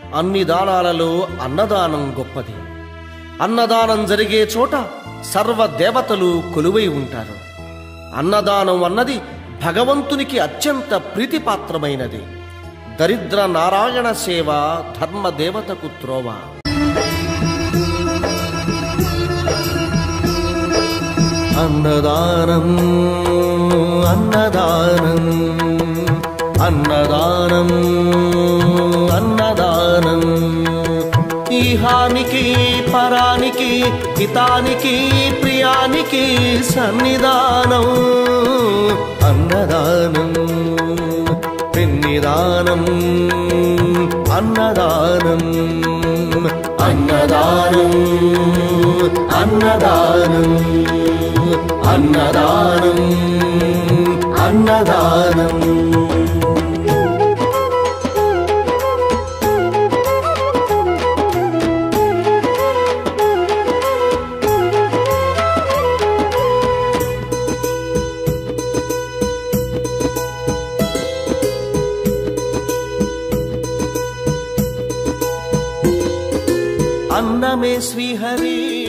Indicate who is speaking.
Speaker 1: అన్ని దానాలలో అన్నదానం గొప్పది అన్నదానం జరిగే చోట సర్వ దేవతలు కొలువై ఉంటారు అన్నదానం అన్నది భగవంతునికి అత్యంత ప్రీతిపాత్రమైనది దరిద్ర నారాయణ సేవ ధర్మ దేవతకు త్రోవ అన్నదానం అన్నదానం అన్నదానం అన్నదానం ఈహానికి పరానికి హితానికి ప్రియానికి సన్నిధానం అన్నదానం పిన్నిదానం అన్నదానం అన్నదానం అన్నదానం అన్నదానం అన్నదానం అన్నమే శ్రీహరి